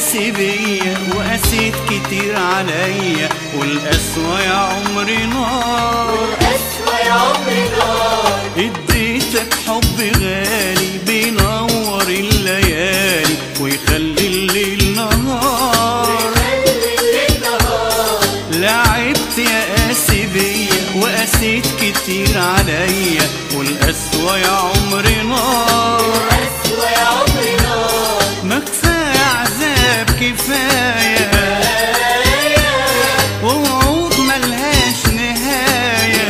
قاسي بيا وقاسيت كتير عليا والقسوة يا عمري نار والقسوة يا عمري نار اديتك حب غالي بينور الليالي ويخلي الليل نهار خلي الليل نهار لعبت يا قاسي بيا وقاسيت كتير عليا والقسوة يا عمري نار والقسوة يا عمري نار ما كفاية عذاب كفاية ووعود ملهاش نهاية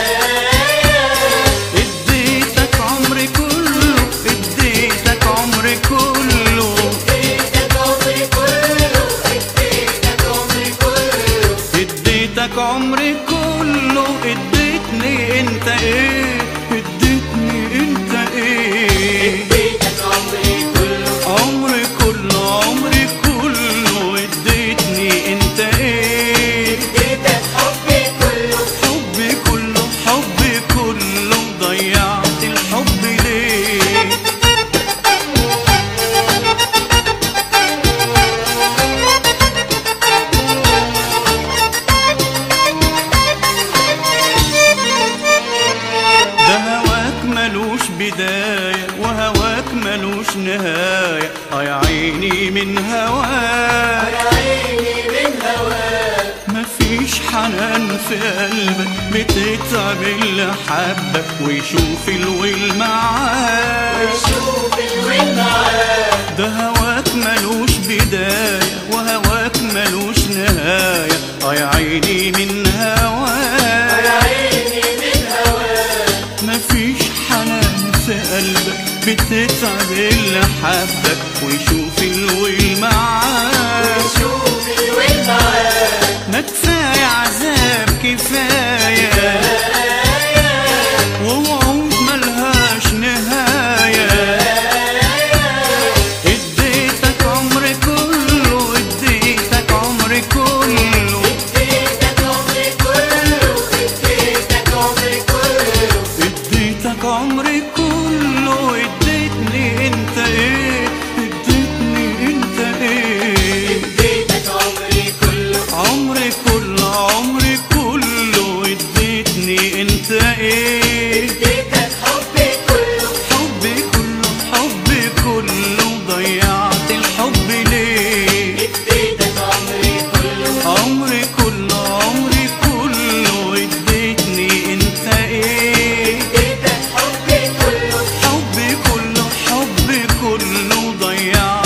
اديتك عمري كله اديتك عمري كله اديتك عمري كله اديتك عمري كله اديتك عمري كله اديتني انت ايه اديتني انت ايه اديتك عمري كله عمري كله عمري كله اديتني انت ايه اديتك حبي كله حبي كله حبي كله ضيعت الحب ليه ده هواك ملوش بداية وهواك ملوش نهاية اه يا عيني من هواك يا عيني من هواك مفيش حنان في قلبك بتتعب اللي حبك ويشوف الويل معاك شوف الوين معاك ده هواك ملوش بداية وهواك ملوش نهاية اه يا عيني من يا هواك عيني من هواك مفيش حنان في قلبك بتتعب اللي حبك ويشوف الويل معاك شوف الوين معاك ما كفاية عذاب كفاية ووعود ملهاش نهاية اديتك عمري كله اديتك عمري كله اديتك عمري كله اديتك عمري كله اديتك عمري كله اديتني انت ايه اديتني انت ايه اديتك عمري كله عمري كله عمري كله اديتني انت ايه اديتك حبي كله حبي كله حبي كله ضيعت الحب ليه اديتك عمري كله عمري كله عمري كله اديتني انت ايه اديتك حبي كله حبي كله حبي كله ضيعت